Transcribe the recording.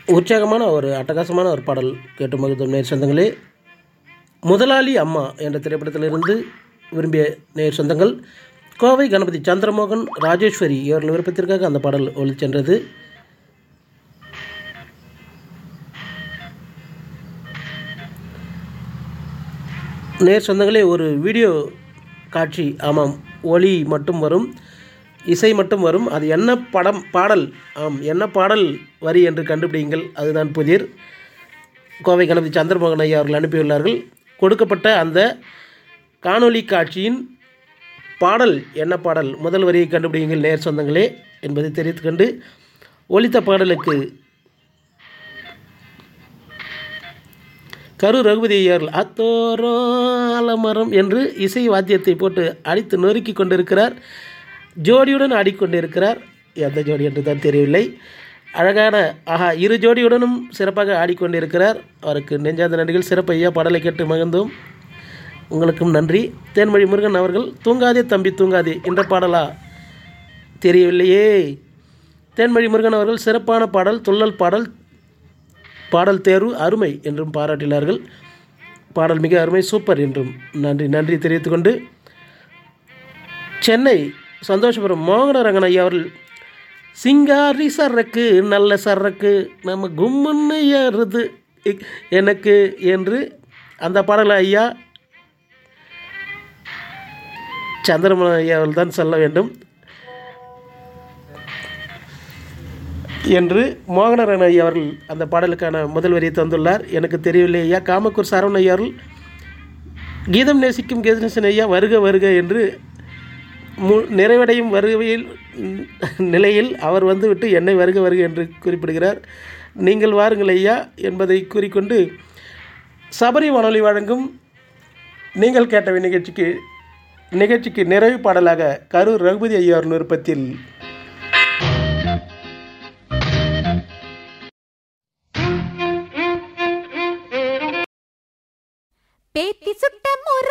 உற்சாகமான ஒரு அட்டகாசமான ஒரு பாடல் கேட்டு மகிழ்ந்தோம் நேர் சொந்தங்களே முதலாளி அம்மா என்ற திரைப்படத்திலிருந்து விரும்பிய நேர் சொந்தங்கள் கோவை கணபதி சந்திரமோகன் ராஜேஸ்வரி இவர்கள் விருப்பத்திற்காக அந்த பாடல் ஒளிச்சென்றது நேர் சொந்தங்களே ஒரு வீடியோ காட்சி ஆமாம் ஒளி மட்டும் வரும் இசை மட்டும் வரும் அது என்ன படம் பாடல் ஆம் என்ன பாடல் வரி என்று கண்டுபிடிங்கள் அதுதான் புதிர் கோவை கணபதி சந்திரமோகன் ஐயா அவர்கள் அனுப்பியுள்ளார்கள் கொடுக்கப்பட்ட அந்த காணொளி காட்சியின் பாடல் என்ன பாடல் முதல் வரியை கண்டுபிடிங்கள் நேர் சொந்தங்களே என்பதை தெரிவித்துக் கொண்டு ஒலித்த பாடலுக்கு கரு ரகுபதி ஐயர்கள் அத்தோரோ ஆலமரம் என்று இசை வாத்தியத்தை போட்டு அடித்து நொறுக்கி கொண்டிருக்கிறார் ஜோடியுடன் ஆடிக்கொண்டிருக்கிறார் எந்த ஜோடி என்று தான் தெரியவில்லை அழகான ஆஹா இரு ஜோடியுடனும் சிறப்பாக ஆடிக்கொண்டிருக்கிறார் அவருக்கு நெஞ்சாந்த நன்றிகள் சிறப்பு ஐயா பாடலை கேட்டு மகிழ்ந்தோம் உங்களுக்கும் நன்றி தேன்மொழி முருகன் அவர்கள் தூங்காதே தம்பி தூங்காதே என்ற பாடலா தெரியவில்லையே தேன்மொழி முருகன் அவர்கள் சிறப்பான பாடல் துள்ளல் பாடல் பாடல் தேர்வு அருமை என்றும் பாராட்டினார்கள் பாடல் மிக அருமை சூப்பர் என்றும் நன்றி நன்றி தெரிவித்துக்கொண்டு சென்னை சந்தோஷபுரம் மோகனரங்கன் ஐயா அவர்கள் சிங்காரி சரக்கு நல்ல சரக்கு நம்ம கும்முன்னு ஏறுது இ- எனக்கு என்று அந்த பாடலை ஐயா சந்திரமோகன் ஐயா அவர்கள் தான் சொல்ல வேண்டும் என்று மோகனரன் ஐயா அவர்கள் அந்த பாடலுக்கான முதல் வரியை தந்துள்ளார் எனக்கு தெரியவில்லை ஐயா காமக்கூர் சரவண ஐயா அவர்கள் கீதம் நேசிக்கும் கீதநேசன் ஐயா வருக வருக என்று மு நிறைவடையும் வருகையில் ம், நிலையில் அவர் வந்துவிட்டு என்னை வருக வருக என்று குறிப்பிடுகிறார் நீங்கள் வாருங்கள் ஐயா என்பதை கூறிக்கொண்டு சபரி வானொலி வழங்கும் நீங்கள் கேட்டவை நிகழ்ச்சிக்கு நிகழ்ச்சிக்கு நிறைவு பாடலாக கரூர் ரகுபதி ஐயார் விருப்பத்தில்